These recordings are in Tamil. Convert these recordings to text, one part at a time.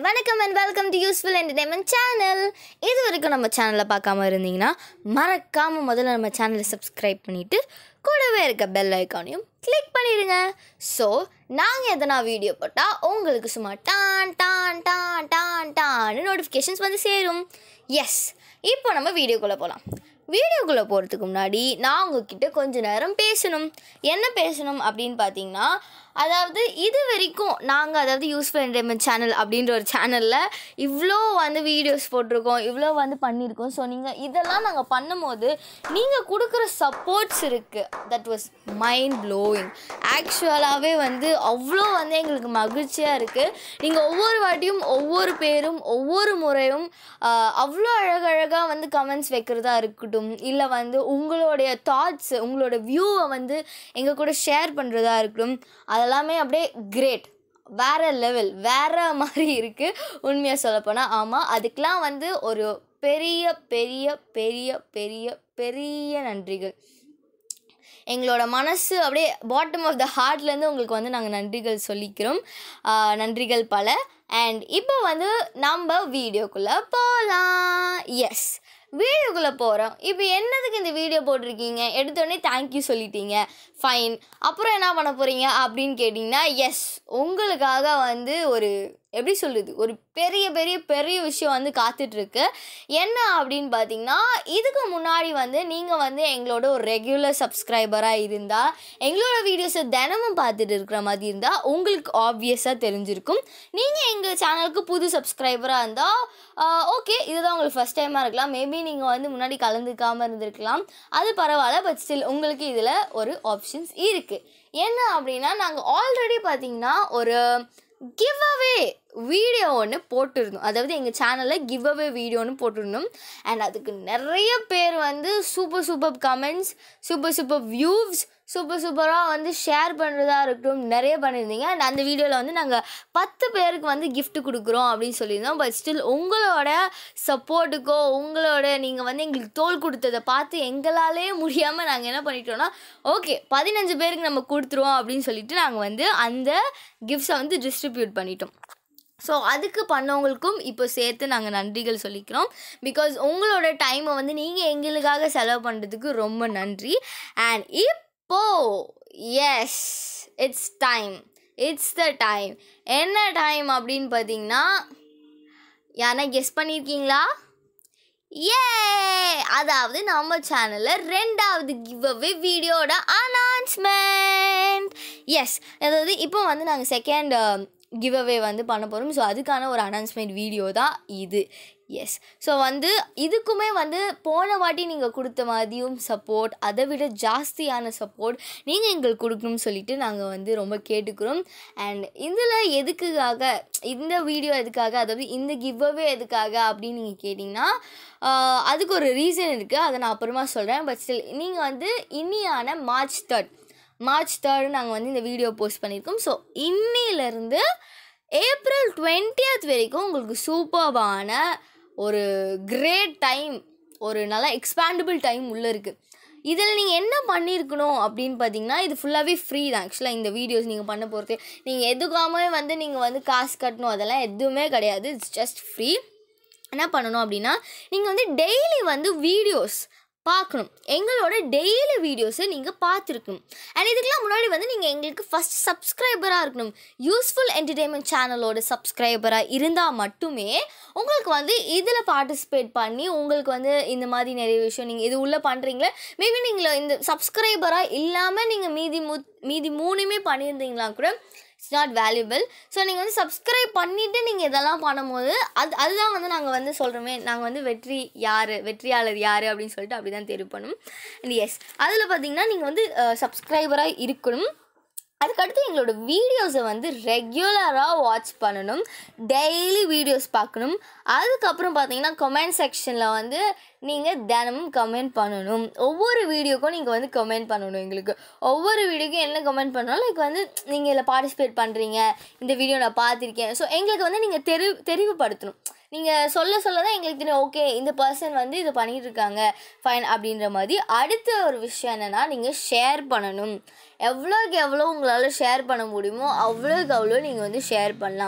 வணக்கம் and welcome to useful entertainment channel இது வரைக்கும் நம்ம சேனலை பார்க்காம இருந்தீங்கன்னா மறக்காமல் முதல்ல நம்ம சேனலை சப்ஸ்கிரைப் பண்ணிவிட்டு கூடவே இருக்க பெல் ஐக்கானையும் கிளிக் பண்ணிடுங்க ஸோ நாங்கள் எதனா வீடியோ போட்டால் உங்களுக்கு சும்மா டான் டான் டான் டான் டான்னு நோட்டிஃபிகேஷன்ஸ் வந்து சேரும் எஸ் இப்போ நம்ம வீடியோக்குள்ளே போகலாம் வீடியோக்குள்ளே போகிறதுக்கு முன்னாடி நான் உங்ககிட்ட கொஞ்ச நேரம் பேசணும் என்ன பேசணும் அப்படின்னு பார்த்தீங்கன்னா அதாவது இது வரைக்கும் நாங்கள் அதாவது யூஸ்ஃபுல் என்டர்டைன்மெண்ட் சேனல் அப்படின்ற ஒரு சேனலில் இவ்வளோ வந்து வீடியோஸ் போட்டிருக்கோம் இவ்வளோ வந்து பண்ணியிருக்கோம் ஸோ நீங்கள் இதெல்லாம் நாங்கள் பண்ணும்போது நீங்கள் கொடுக்குற சப்போர்ட்ஸ் இருக்குது தட் வாஸ் மைண்ட் ப்ளோயிங் ஆக்சுவலாகவே வந்து அவ்வளோ வந்து எங்களுக்கு மகிழ்ச்சியாக இருக்குது நீங்கள் ஒவ்வொரு வாட்டியும் ஒவ்வொரு பேரும் ஒவ்வொரு முறையும் ஆஹ், அவ்வளோ அழகழகாக வந்து கமெண்ட்ஸ் வைக்கிறதா இருக்கட்டும் இல்லை வந்து உங்களுடைய தாட்ஸ் உங்களோட வியூவை வந்து எங்கள் கூட ஷேர் பண்ணுறதா இருக்கட்டும் அதெல்லாமே அப்படியே கிரேட் வேற லெவல் வேற மாதிரி இருக்குது உண்மையாக சொல்லப்போனால் ஆமாம் அதுக்கெலாம் வந்து ஒரு பெரிய பெரிய பெரிய பெரிய பெரிய நன்றிகள் எங்களோட மனசு அப்படியே பாட்டம் ஆஃப் த ஹார்ட்லேருந்து உங்களுக்கு வந்து நாங்கள் நன்றிகள் சொல்லிக்கிறோம் ஆஹ் நன்றிகள் பல அண்ட் இப்போ வந்து நம்ம வீடியோக்குள்ளே போகலாம் எஸ் வீடியோக்குள்ளே போகிறோம் இப்போ என்னதுக்கு இந்த வீடியோ போட்டிருக்கீங்க எடுத்தோடனே தேங்க்யூ சொல்லிட்டீங்க ஃபைன் அப்புறம் என்ன பண்ண போகிறீங்க அப்படின்னு கேட்டிங்கன்னா எஸ் உங்களுக்காக வந்து ஒரு எப்படி சொல்கிறது ஒரு பெரிய பெரிய பெரிய விஷயம் வந்து காத்துட்ருக்கு என்ன அப்படின்னு பார்த்தீங்கன்னா இதுக்கு முன்னாடி வந்து நீங்கள் வந்து எங்களோட ஒரு ரெகுலர் சப்ஸ்கிரைபராக இருந்தால் எங்களோட வீடியோஸை தினமும் பார்த்துட்டு இருக்கிற மாதிரி இருந்தால் உங்களுக்கு ஆப்வியஸாக தெரிஞ்சிருக்கும் நீங்கள் எங்கள் சேனலுக்கு புது சப்ஸ்கிரைபராக இருந்தால் ஓகே இதுதான் உங்களுக்கு ஃபஸ்ட் டைமாக இருக்கலாம் மேபி நீங்கள் வந்து முன்னாடி கலந்துக்காமல் இருந்திருக்கலாம் அது பரவாயில்ல பட் ஸ்டில் உங்களுக்கு இதில் ஒரு ஆப்ஷன்ஸ் இருக்குது என்ன அப்படின்னா நாங்கள் ஆல்ரெடி பார்த்தீங்கன்னா ஒரு கிவ் அவே வீடியோ ஒன்று போட்டிருந்தோம் அதாவது எங்கள் சேனலில் கிவ் அவே வீடியோன்னு போட்டிருந்தோம் அண்ட் அதுக்கு நிறைய பேர் வந்து super super comments super super views super சூப்பராக வந்து ஷேர் பண்ணுறதா இருக்கட்டும் நிறைய பண்ணியிருந்தீங்க அண்ட் அந்த வீடியோவில் வந்து நாங்கள் பத்து பேருக்கு வந்து gift கொடுக்குறோம் அப்படின்னு சொல்லியிருந்தோம் பட் ஸ்டில் உங்களோட சப்போர்ட்டுக்கோ உங்களோட நீங்கள் வந்து எங்களுக்கு தோல் கொடுத்ததை பார்த்து எங்களாலே முடியாமல் நாங்கள் என்ன பண்ணிட்டோம்னா ஓகே பதினஞ்சு பேருக்கு நம்ம கொடுத்துருவோம் அப்படின்னு சொல்லிட்டு நாங்கள் வந்து அந்த கிஃப்ட்ஸை வந்து டிஸ்ட்ரிபியூட் பண்ணிட்டோம் ஸோ அதுக்கு பண்ணவங்களுக்கும் இப்போ சேர்த்து நாங்கள் நன்றிகள் சொல்லிக்கிறோம் பிகாஸ் உங்களோட டைமை வந்து நீங்கள் எங்களுக்காக செலவு பண்ணுறதுக்கு ரொம்ப நன்றி அண்ட் இப்போ yes it's time it's the time என்ன டைம் அப்படின்னு பார்த்தீங்கன்னா யாரா கெஸ் பண்ணியிருக்கீங்களா ஏ அதாவது நம்ம சேனலில் ரெண்டாவது கிவ் அவே வீடியோட அனௌன்ஸ்மெண்ட் எஸ் அதாவது இப்போ வந்து நாங்கள் செகண்ட் கிவ் அவே வந்து பண்ண போகிறோம் ஸோ அதுக்கான ஒரு அனௌன்ஸ்மெண்ட் வீடியோ தான் இது எஸ் ஸோ வந்து இதுக்குமே வந்து போன வாட்டி நீங்கள் கொடுத்த மாதிரியும் சப்போர்ட் அதை விட ஜாஸ்தியான சப்போர்ட் நீங்கள் எங்களுக்கு கொடுக்கணும்னு சொல்லிட்டு நாங்கள் வந்து ரொம்ப கேட்டுக்கிறோம் அண்ட் இதில் எதுக்குக்காக இந்த வீடியோ எதுக்காக அதாவது இந்த கிவ்அவே எதுக்காக அப்படின்னு நீங்கள் கேட்டிங்கன்னா ஆஹ், அதுக்கு ஒரு ரீசன் இருக்குது அதை நான் அப்புறமா சொல்கிறேன் பட் ஸ்டில் நீங்கள் வந்து இனியான மார்ச் தேர்ட் மார்ச் தேர்ட் நாங்கள் வந்து இந்த வீடியோ போஸ்ட் பண்ணியிருக்கோம் ஸோ இன்னிலேருந்து ஏப்ரல் டுவெண்ட்டியத் வரைக்கும் உங்களுக்கு சூப்பர்பான ஒரு கிரேட் டைம் ஒரு நல்ல எக்ஸ்பேண்டபிள் டைம் உள்ளே இருக்குது இதில் நீங்கள் என்ன பண்ணியிருக்கணும் அப்படின்னு பார்த்தீங்கன்னா இது ஃபுல்லாகவே ஃப்ரீ தான் ஆக்சுவலாக இந்த வீடியோஸ் நீங்கள் பண்ண போகிறது நீங்கள் எதுக்காமே வந்து நீங்கள் வந்து காசு கட்டணும் அதெல்லாம் எதுவுமே கிடையாது இட்ஸ் ஜஸ்ட் ஃப்ரீ என்ன பண்ணணும் அப்படின்னா நீங்கள் வந்து டெய்லி வந்து வீடியோஸ் பார்க்கணும் எங்களோட டெய்லி வீடியோஸை நீங்கள் பார்த்துருக்கணும் அண்ட் இதுக்கெல்லாம் முன்னாடி வந்து நீங்கள் எங்களுக்கு ஃபஸ்ட் சப்ஸ்கிரைபராக இருக்கணும் யூஸ்ஃபுல் என்டர்டெயின்மெண்ட் சேனலோட சப்ஸ்கிரைபராக இருந்தால் மட்டுமே உங்களுக்கு வந்து இதில் பார்ட்டிசிபேட் பண்ணி உங்களுக்கு வந்து இந்த மாதிரி நிறைய விஷயம் நீங்கள் இது உள்ளே பண்ணுறீங்களே மேபி நீங்கள் இந்த சப்ஸ்கிரைபராக இல்லாமல் நீங்கள் மீதி மு மீதி மூணுமே பண்ணியிருந்தீங்களா கூட இட்ஸ் நாட் வேல்யூபிள் ஸோ நீங்கள் வந்து சப்ஸ்கிரைப் பண்ணிவிட்டு நீங்கள் இதெல்லாம் பண்ணும்போது அது அதுதான் வந்து நாங்கள் வந்து சொல்கிறோமே நாங்கள் வந்து வெற்றி யார் வெற்றியாளர் யார் அப்படின்னு சொல்லிட்டு அப்படி தான் தெரிவு பண்ணும் அண்ட் எஸ் அதில் பார்த்தீங்கன்னா நீங்கள் வந்து சப்ஸ்கிரைபராக இருக்கணும் அதுக்கடுத்து எங்களோட வீடியோஸை வந்து ரெகுலராக வாட்ச் பண்ணணும் டெய்லி வீடியோஸ் பார்க்கணும் அதுக்கப்புறம் பார்த்தீங்கன்னா கமெண்ட் செக்ஷனில் வந்து நீங்கள் தினமும் கமெண்ட் பண்ணணும் ஒவ்வொரு வீடியோக்கும் நீங்கள் வந்து கமெண்ட் பண்ணணும் எங்களுக்கு ஒவ்வொரு வீடியோக்கும் என்ன கமெண்ட் பண்ணாலும் லைக் வந்து நீங்கள் இதில் பார்ட்டிசிபேட் பண்ணுறீங்க இந்த வீடியோ நான் பார்த்துருக்கேன் ஸோ எங்களுக்கு வந்து நீங்கள் தெரி தெரிவுபடுத்தணும் நீங்கள் சொல்ல சொல்ல தான் எங்களுக்கு தெரியும் ஓகே இந்த பர்சன் வந்து இது பண்ணிட்டு இருக்காங்க ஃபைன் அப்படின்ற மாதிரி அடுத்த ஒரு விஷயம் என்னென்னா நீங்கள் ஷேர் பண்ணணும் எவ்வளோக்கு எவ்வளோ உங்களால் ஷேர் பண்ண முடியுமோ அவ்வளோக்கு அவ்வளோ நீங்கள் வந்து ஷேர் பண்ணலாம்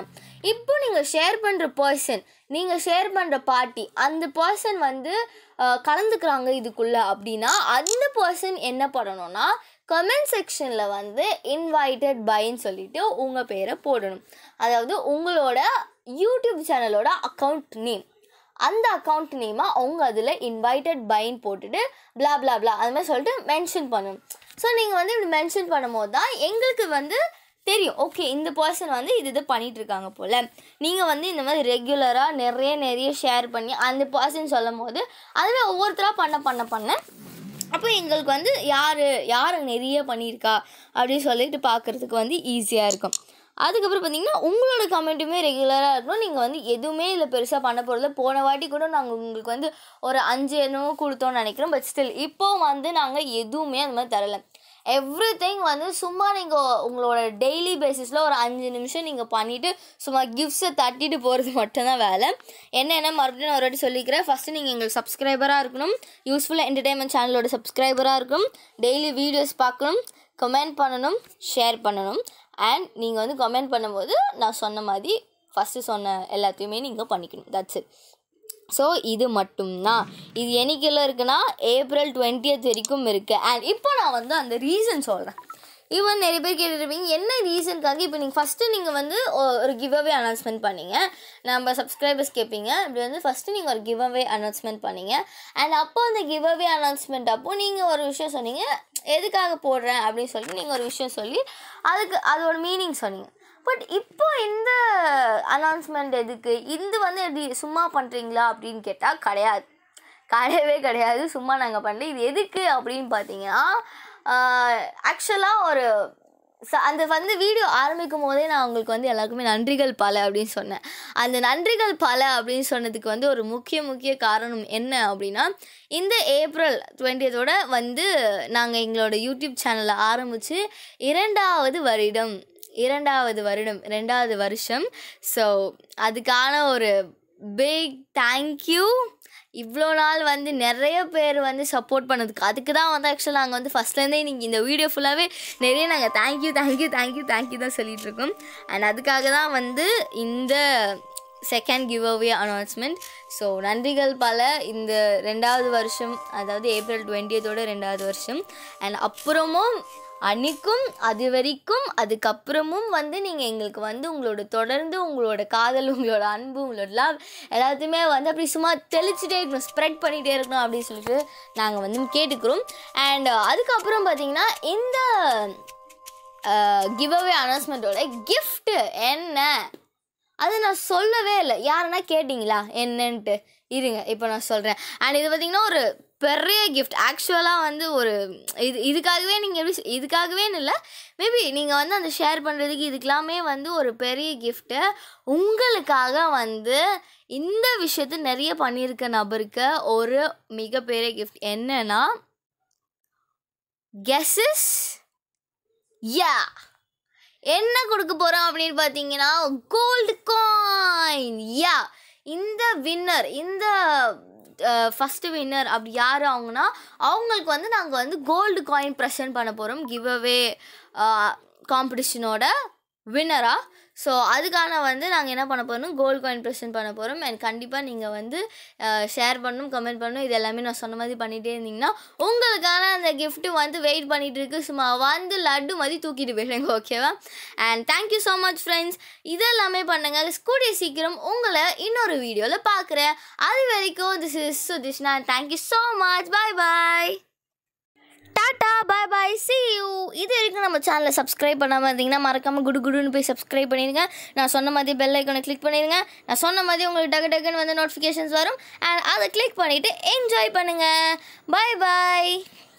இப்போ நீங்கள் ஷேர் பண்ணுற பர்சன் நீங்கள் ஷேர் பண்ணுற பார்ட்டி அந்த பர்சன் வந்து அஹ், கலந்துக்கிறாங்க இதுக்குள்ளே அப்படின்னா அந்த பர்சன் என்ன பண்ணணும்னா கமெண்ட் செக்ஷனில் வந்து இன்வைட்டட் பைன்னு சொல்லிட்டு உங்கள் பேரை போடணும் அதாவது உங்களோட யூடியூப் சேனலோட அக்கௌண்ட் நேம் அந்த அக்கௌண்ட் நேமை அவங்க அதில் இன்வைட்டட் பைன்னு போட்டுட்டு blah blah blah அது மாதிரி சொல்லிட்டு மென்ஷன் பண்ணணும் ஸோ நீங்கள் வந்து இப்படி மென்ஷன் பண்ணும்போது தான் எங்களுக்கு வந்து தெரியும் ஓகே இந்த பர்சன் வந்து இது இது பண்ணிட்டு இருக்காங்க போல் நீங்கள் வந்து இந்த மாதிரி ரெகுலராக நிறைய நிறைய ஷேர் பண்ணி அந்த பர்சன் சொல்லும் போது அதுவே ஒவ்வொருத்தராக பண்ண பண்ண பண்ண அப்போ எங்களுக்கு வந்து யார் யார் நிறைய பண்ணியிருக்கா அப்படின்னு சொல்லிட்டு பார்க்குறதுக்கு வந்து ஈஸியாக இருக்கும் அதுக்கப்புறம் பார்த்தீங்கன்னா உங்களோட கமெண்ட்டுமே ரெகுலராக இருக்கணும் நீங்கள் வந்து எதுவுமே இல்லை பெருசாக பண்ண போகிறதில்ல போன வாட்டி கூட நாங்கள் உங்களுக்கு வந்து ஒரு அஞ்சு என்னவோ கொடுத்தோம்னு நினைக்கிறோம் பட் ஸ்டில் இப்போ வந்து நாங்கள் எதுவுமே அந்த மாதிரி தரலை எவ்ரி திங் வந்து சும்மா நீங்கள் உங்களோட டெய்லி பேசிஸில் ஒரு அஞ்சு நிமிஷம் நீங்கள் பண்ணிவிட்டு சும்மா கிஃப்ட்ஸை தட்டிட்டு போகிறது மட்டும்தான் வேலை என்ன என்ன மறுபடியும் நான் ஒரு வாட்டி சொல்லிக்கிறேன் ஃபஸ்ட்டு நீங்கள் எங்களுக்கு சப்ஸ்கிரைபராக இருக்கணும் யூஸ்ஃபுல்லாக என்டர்டைன்மெண்ட் சேனலோட சப்ஸ்கிரைபராக இருக்கணும் டெய்லி வீடியோஸ் பார்க்கணும் கமெண்ட் பண்ணணும் ஷேர் பண்ணணும் அண்ட் நீங்கள் வந்து கமெண்ட் பண்ணும்போது நான் சொன்ன மாதிரி ஃபஸ்ட்டு சொன்ன எல்லாத்தையுமே நீங்கள் பண்ணிக்கணும் தட்ஸ் இட் ஸோ இது மட்டும்தான் இது என்னைக்கெல்லாம் இருக்குன்னா ஏப்ரல் டுவெண்ட்டியத் வரைக்கும் இருக்குது அண்ட் இப்போ நான் வந்து அந்த ரீசன் சொல்கிறேன் ஈவன் நிறைய பேர் கேட்டுருப்பீங்க என்ன ரீசனுக்காக இப்போ நீங்கள் ஃபஸ்ட்டு நீங்கள் வந்து ஒ- ஒரு கிவ் அவே அனௌன்ஸ்மெண்ட் பண்ணீங்க நம்ம சப்ஸ்கிரைபர்ஸ் கேட்பீங்க இப்படி வந்து ஃபஸ்ட்டு நீங்கள் ஒரு கிவ் அவே அனௌன்ஸ்மெண்ட் பண்ணீங்க அண்ட் அப்போ அந்த கிவ் அவே அனௌன்ஸ்மெண்ட் அப்போ நீங்கள் ஒரு விஷயம் சொன்னீங்க எதுக்காக போடுறேன் அப்படின்னு சொல்லி நீங்கள் ஒரு விஷயம் சொல்லி அதுக்கு அதோட மீனிங் சொன்னீங்க பட் இப்போ இந்த அனௌன்ஸ்மெண்ட் எதுக்கு இது வந்து எப்படி சும்மா பண்ணுறீங்களா அப்படின்னு கேட்டால் கிடையாது கிடையவே கிடையாது சும்மா நாங்கள் பண்ணல இது எதுக்கு அப்படின்னு பார்த்தீங்கன்னா ஆக்சுவலாக ஒரு ச- அந்த வந்து வீடியோ ஆரம்பிக்கும் போதே நான் உங்களுக்கு வந்து எல்லாருக்குமே நன்றிகள் பல அப்படின்னு சொன்னேன் அந்த நன்றிகள் பல அப்படின்னு சொன்னதுக்கு வந்து ஒரு முக்கிய முக்கிய காரணம் என்ன அப்படின்னா இந்த ஏப்ரல் டுவெண்ட்டியத்தோட வந்து நாங்கள் எங்களோட யூடியூப் சேனலை ஆரம்பித்து இரண்டாவது வருடம் இரண்டாவது வருடம் ரெண்டாவது வருஷம் ஸோ அதுக்கான ஒரு பிக் தேங்க்யூ இவ்வளோ நாள் வந்து நிறைய பேர் வந்து சப்போர்ட் பண்ணதுக்கு அதுக்கு தான் வந்து ஆக்சுவலாக நாங்கள் வந்து ஃபஸ்ட்லேருந்தே நீங்கள் இந்த வீடியோ ஃபுல்லாகவே நிறைய நாங்கள் தேங்க்யூ தேங்க்யூ தேங்க்யூ தேங்க்யூ தான் சொல்லிட்டு இருக்கோம் அண்ட் அதுக்காக தான் வந்து இந்த second giveaway announcement so நன்றிகள் பல இந்த ரெண்டாவது வருஷம் அதாவது ஏப்ரல் டுவெண்ட்டியத்தோட ரெண்டாவது வருஷம் அண்ட் அப்புறமும் அன்னைக்கும் அது வரைக்கும் அதுக்கப்புறமும் வந்து நீங்கள் எங்களுக்கு வந்து உங்களோட தொடர்ந்து உங்களோட காதல் உங்களோட அன்பு உங்களோட லவ் எல்லாத்தையுமே வந்து அப்படி சும்மா தெளிச்சுட்டே இருக்கணும் ஸ்ப்ரெட் பண்ணிகிட்டே இருக்கணும் அப்படின்னு சொல்லிட்டு நாங்கள் வந்து கேட்டுக்கிறோம் அண்ட் அதுக்கப்புறம் பார்த்தீங்கன்னா இந்த கிவ் அவே அனௌன்ஸ்மெண்ட்டோட கிஃப்ட்டு என்ன அது நான் சொல்லவே இல்லை யாருன்னா கேட்டிங்களா என்னன்ட்டு இருங்க இப்போ நான் சொல்கிறேன் அண்ட் இது பார்த்தீங்கன்னா ஒரு பெரிய கிஃப்ட் ஆக்சுவலாக வந்து ஒரு இது இதுக்காகவே நீங்கள் எப்படி சொ- இதுக்காகவேன்னு இல்லை மேபி நீங்கள் வந்து அந்த ஷேர் பண்ணுறதுக்கு இதுக்கெல்லாமே வந்து ஒரு பெரிய கிஃப்ட்டு உங்களுக்காக வந்து இந்த விஷயத்த நிறைய பண்ணியிருக்க நபருக்கு ஒரு மிகப்பெரிய கிஃப்ட் என்னன்னா கெஸஸ் யா என்ன கொடுக்க போகிறோம் அப்படின்னு பார்த்தீங்கன்னா கோல்டு காயின் யா இந்த வின்னர் இந்த ஃபஸ்ட்டு வின்னர் அப்படி யார் அவங்கன்னா அவங்களுக்கு வந்து நாங்கள் வந்து கோல்டு காயின் ப்ரெசென்ட் பண்ண போகிறோம் கிவ் அவே காம்படிஷனோட வின்னராக ஸோ அதுக்கான வந்து நாங்கள் என்ன பண்ண போகிறோம் கோல்டு காயின் ப்ரெசென்ட் பண்ண போகிறோம் அண்ட் கண்டிப்பாக நீங்கள் வந்து ஷேர் பண்ணணும் கமெண்ட் பண்ணணும் இது எல்லாமே நான் சொன்ன மாதிரி பண்ணிகிட்டே இருந்தீங்கன்னா உங்களுக்கான அந்த gift வந்து வெயிட் பண்ணிட்டு இருக்கு சும்மா வந்து லட்டு மாதிரி தூக்கிட்டு போயிடுங்க ஓகேவா and thank you so much friends இதெல்லாமே பண்ணுங்க கூடிய சீக்கிரம் உங்களை இன்னொரு வீடியோவில் பார்க்குறேன் அது வரைக்கும் this is Sudhishna thank you so much bye bye tata bye bye see you இது வரைக்கும் நம்ம சேனலை சப்ஸ்கிரைப் பண்ணாமல் இருந்தீங்கன்னா மறக்காமல் குடு குடுன்னு போய் சப்ஸ்கிரைப் பண்ணிடுங்க நான் சொன்ன மாதிரி பெல் ஐக்கனை கிளிக் பண்ணிடுங்க நான் சொன்ன மாதிரி உங்களுக்கு டக்கு டக்குன்னு வந்து நோட்டிஃபிகேஷன்ஸ் வரும் அண்ட் அதை கிளிக் பண்ணிவிட்டு என்ஜாய் பண்ணுங்கள் பாய் பாய்